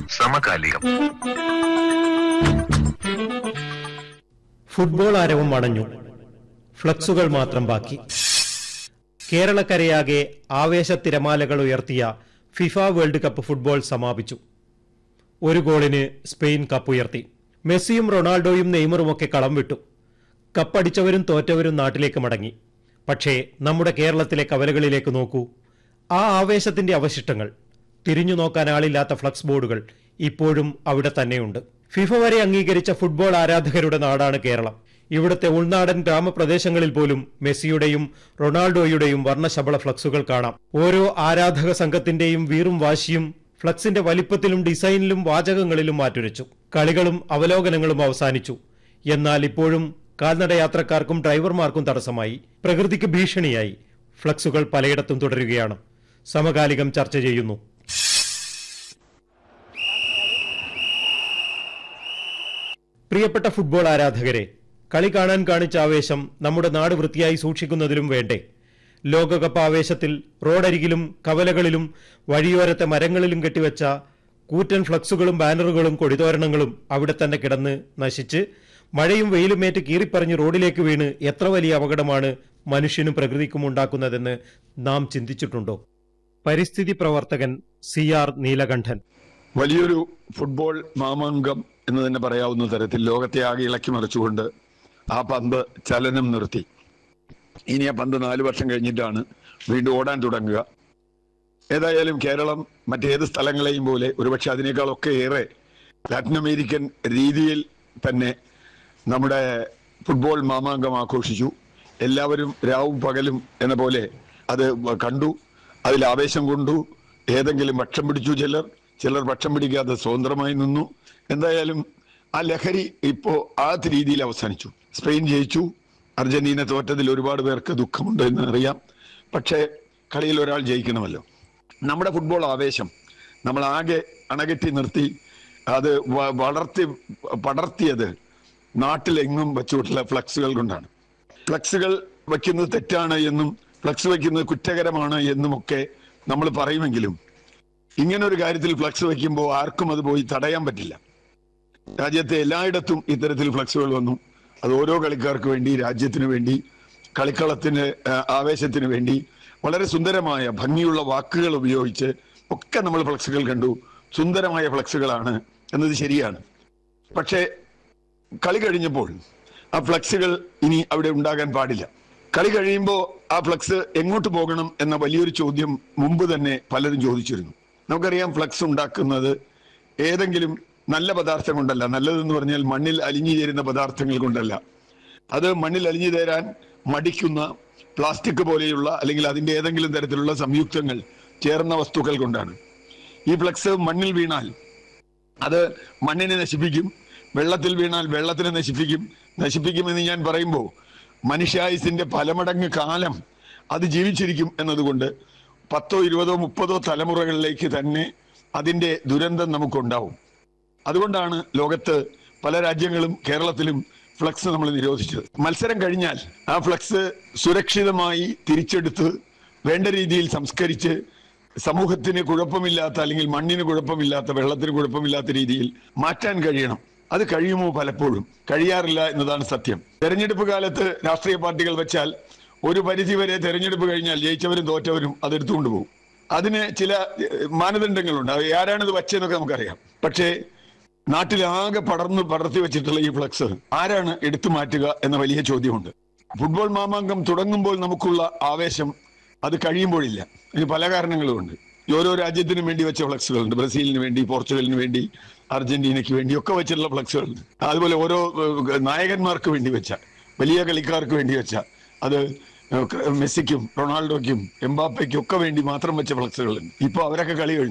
സമകാലികം ഫുട്ബോൾ ആരവം അണഞ്ഞു ഫ്ലക്സുകൾ മാത്രം ബാക്കി കേരളക്കരയാകെ ആവേശ തിരമാലകൾ ഉയർത്തിയ ഫിഫ വേൾഡ് കപ്പ് ഫുട്ബോൾ സമാപിച്ചു ഒരു ഗോളിന് സ്പെയിൻ കപ്പുയർത്തി മെസ്സിയും റൊണാൾഡോയും നെയ്മറുമൊക്കെ കളം വിട്ടു കപ്പടിച്ചവരും തോറ്റവരും നാട്ടിലേക്ക് മടങ്ങി പക്ഷേ നമ്മുടെ കേരളത്തിലെ കവലകളിലേക്ക് നോക്കൂ ആ ആവേശത്തിന്റെ അവശിഷ്ടങ്ങൾ തിരിഞ്ഞു നോക്കാൻ ആളില്ലാത്ത ഫ്ലക്സ് ബോർഡുകൾ ഇപ്പോഴും അവിടെ തന്നെയുണ്ട് ഫിഫ വരെ അംഗീകരിച്ച ഫുട്ബോൾ ആരാധകരുടെ നാടാണ് കേരളം ഇവിടുത്തെ ഉൾനാടൻ ഗ്രാമപ്രദേശങ്ങളിൽ പോലും മെസ്സിയുടെയും റൊണാൾഡോയുടെയും വർണ്ണശബള ഫ്ലക്സുകൾ കാണാം ഓരോ ആരാധക സംഘത്തിന്റെയും വീറും വാശിയും ഫ്ലക്സിന്റെ വലിപ്പത്തിലും ഡിസൈനിലും വാചകങ്ങളിലും മാറ്റുരച്ചു കളികളും അവലോകനങ്ങളും അവസാനിച്ചു എന്നാൽ ഇപ്പോഴും കാൽനട യാത്രക്കാർക്കും ഡ്രൈവർമാർക്കും തടസ്സമായി പ്രകൃതിക്ക് ഭീഷണിയായി ഫ്ലക്സുകൾ പലയിടത്തും തുടരുകയാണ് സമകാലികം ചർച്ച ചെയ്യുന്നു പ്രിയപ്പെട്ട ഫുട്ബോൾ ആരാധകരെ കളി കാണാൻ കാണിച്ച ആവേശം നമ്മുടെ നാട് വൃത്തിയായി സൂക്ഷിക്കുന്നതിലും വേണ്ടേ ലോകകപ്പ് ആവേശത്തിൽ റോഡരികിലും കവലകളിലും വഴിയോരത്തെ മരങ്ങളിലും കെട്ടിവെച്ച കൂറ്റൻ ഫ്ലക്സുകളും ബാനറുകളും കൊടിതോരണങ്ങളും അവിടെ തന്നെ കിടന്ന് നശിച്ച് മഴയും വെയിലുമേറ്റ് കീറിപ്പറിഞ്ഞ് റോഡിലേക്ക് വീണ് എത്ര വലിയ അപകടമാണ് മനുഷ്യനും പ്രകൃതിക്കും ഉണ്ടാക്കുന്നതെന്ന് നാം ചിന്തിച്ചിട്ടുണ്ടോ പരിസ്ഥിതി പ്രവർത്തകൻ സി ആർ നീലകണ്ഠൻ വലിയൊരു ഫുട്ബോൾ മാമാങ്കം എന്ന് തന്നെ പറയാവുന്ന തരത്തിൽ ലോകത്തെ ആകെ ഇളക്കി മറിച്ചുകൊണ്ട് ആ പന്ത് ചലനം നിർത്തി ഇനി ആ പന്ത് നാല് വർഷം കഴിഞ്ഞിട്ടാണ് വീണ്ടും ഓടാൻ തുടങ്ങുക ഏതായാലും കേരളം മറ്റേത് സ്ഥലങ്ങളെയും പോലെ ഒരുപക്ഷെ അതിനേക്കാളൊക്കെ ഏറെ ലാറ്റിൻ അമേരിക്കൻ രീതിയിൽ തന്നെ നമ്മുടെ ഫുട്ബോൾ മാമാങ്കം ആഘോഷിച്ചു എല്ലാവരും രാവും പകലും എന്ന പോലെ അത് കണ്ടു അതിൽ ആവേശം കൊണ്ടു ഏതെങ്കിലും പക്ഷം പിടിച്ചു ചിലർ ചിലർ പക്ഷം പിടിക്കാതെ സ്വതന്ത്രമായി നിന്നു എന്തായാലും ആ ലഹരി ഇപ്പോ ആ രീതിയിൽ അവസാനിച്ചു സ്പെയിൻ ജയിച്ചു അർജന്റീന തോറ്റതിൽ ഒരുപാട് പേർക്ക് ദുഃഖമുണ്ട് എന്ന് അറിയാം പക്ഷേ കളിയിൽ ഒരാൾ ജയിക്കണമല്ലോ നമ്മുടെ ഫുട്ബോൾ ആവേശം നമ്മൾ ആകെ അണകെട്ടി നിർത്തി അത് വ- വളർത്തി പടർത്തിയത് നാട്ടിലെങ്ങും വെച്ചുകൊണ്ടുള്ള ഫ്ലക്സുകൾ കൊണ്ടാണ് ഫ്ലക്സുകൾ വയ്ക്കുന്നത് തെറ്റാണ് എന്നും ഫ്ലക്സ് വയ്ക്കുന്നത് കുറ്റകരമാണ് എന്നുമൊക്കെ നമ്മൾ പറയുമെങ്കിലും ഇങ്ങനെ ഒരു കാര്യത്തിൽ ഫ്ലക്സ് വയ്ക്കുമ്പോൾ ആർക്കും അത് പോയി തടയാൻ പറ്റില്ല രാജ്യത്തെ എല്ലായിടത്തും ഇത്തരത്തിൽ ഫ്ലക്സുകൾ വന്നു അത് ഓരോ കളിക്കാർക്ക് വേണ്ടി രാജ്യത്തിന് വേണ്ടി കളിക്കളത്തിന് ആ, ആവേശത്തിന് വേണ്ടി വളരെ സുന്ദരമായ ഭംഗിയുള്ള വാക്കുകൾ ഉപയോഗിച്ച് ഒക്കെ നമ്മൾ ഫ്ലക്സുകൾ കണ്ടു സുന്ദരമായ ഫ്ലക്സുകളാണ് എന്നത് ശരിയാണ് പക്ഷേ കളി കഴിഞ്ഞപ്പോൾ ആ ഫ്ലക്സുകൾ ഇനി അവിടെ ഉണ്ടാകാൻ പാടില്ല കളി കഴിയുമ്പോൾ ആ ഫ്ലക്സ് എങ്ങോട്ട് പോകണം എന്ന വലിയൊരു ചോദ്യം മുമ്പ് തന്നെ പലരും ചോദിച്ചിരുന്നു നമുക്കറിയാം ഫ്ലക്സ് ഉണ്ടാക്കുന്നത് ഏതെങ്കിലും നല്ല പദാർത്ഥം കൊണ്ടല്ല നല്ലതെന്ന് പറഞ്ഞാൽ മണ്ണിൽ അലിഞ്ഞു ചേരുന്ന പദാർത്ഥങ്ങൾ കൊണ്ടല്ല അത് മണ്ണിൽ അലിഞ്ഞു തേരാൻ മടിക്കുന്ന പ്ലാസ്റ്റിക് പോലെയുള്ള അല്ലെങ്കിൽ അതിന്റെ ഏതെങ്കിലും തരത്തിലുള്ള സംയുക്തങ്ങൾ ചേർന്ന വസ്തുക്കൾ കൊണ്ടാണ് ഈ ഫ്ലക്സ് മണ്ണിൽ വീണാൽ അത് മണ്ണിനെ നശിപ്പിക്കും വെള്ളത്തിൽ വീണാൽ വെള്ളത്തിനെ നശിപ്പിക്കും നശിപ്പിക്കുമെന്ന് ഞാൻ പറയുമ്പോൾ മനുഷ്യായുസിന്റെ പലമടങ്ങ് കാലം അത് ജീവിച്ചിരിക്കും എന്നതുകൊണ്ട് പത്തോ ഇരുപതോ മുപ്പതോ തലമുറകളിലേക്ക് തന്നെ അതിന്റെ ദുരന്തം നമുക്കുണ്ടാവും അതുകൊണ്ടാണ് ലോകത്ത് പല രാജ്യങ്ങളും കേരളത്തിലും ഫ്ലക്സ് നമ്മൾ നിരോധിച്ചത് മത്സരം കഴിഞ്ഞാൽ ആ ഫ്ലക്സ് സുരക്ഷിതമായി തിരിച്ചെടുത്ത് വേണ്ട രീതിയിൽ സംസ്കരിച്ച് സമൂഹത്തിന് കുഴപ്പമില്ലാത്ത അല്ലെങ്കിൽ മണ്ണിന് കുഴപ്പമില്ലാത്ത വെള്ളത്തിന് കുഴപ്പമില്ലാത്ത രീതിയിൽ മാറ്റാൻ കഴിയണം അത് കഴിയുമോ പലപ്പോഴും കഴിയാറില്ല എന്നതാണ് സത്യം തെരഞ്ഞെടുപ്പ് കാലത്ത് രാഷ്ട്രീയ പാർട്ടികൾ വെച്ചാൽ ഒരു പരിധി വരെ തെരഞ്ഞെടുപ്പ് കഴിഞ്ഞാൽ ജയിച്ചവരും തോറ്റവരും അതെടുത്തുകൊണ്ട് പോകും അതിന് ചില ഏഹ്, മാനദണ്ഡങ്ങളുണ്ട് അത് ആരാണിത് വച്ചതെന്നൊക്കെ നമുക്കറിയാം പക്ഷേ നാട്ടിലാകെ പടർന്ന് പടർത്തി വെച്ചിട്ടുള്ള ഈ ഫ്ലക്സ് ആരാണ് എടുത്തു മാറ്റുക എന്ന വലിയ ചോദ്യമുണ്ട് ഫുട്ബോൾ മാമാങ്കം തുടങ്ങുമ്പോൾ നമുക്കുള്ള ആവേശം അത് കഴിയുമ്പോഴില്ല ഇതിന് പല കാരണങ്ങളുമുണ്ട് ഈ ഓരോ രാജ്യത്തിനും വേണ്ടി വെച്ച ഫ്ലക്സുകളുണ്ട് ബ്രസീലിന് വേണ്ടി പോർച്ചുഗലിന് വേണ്ടി അർജന്റീനയ്ക്ക് വേണ്ടി ഒക്കെ വെച്ചിട്ടുള്ള ഫ്ലക്സുകളുണ്ട് അതുപോലെ ഓരോ ഏഹ്, നായകന്മാർക്ക് വേണ്ടി വെച്ച വലിയ കളിക്കാർക്ക് വേണ്ടി വെച്ച അത് ഏഹ്, മെസ്സിക്കും റൊണാൾഡോയ്ക്കും എംബാപ്പയ്ക്കും ഒക്കെ വേണ്ടി മാത്രം വെച്ച ഫ്ലക്സുകളുണ്ട് ഇപ്പൊ അവരൊക്കെ കളി കഴിഞ്ഞു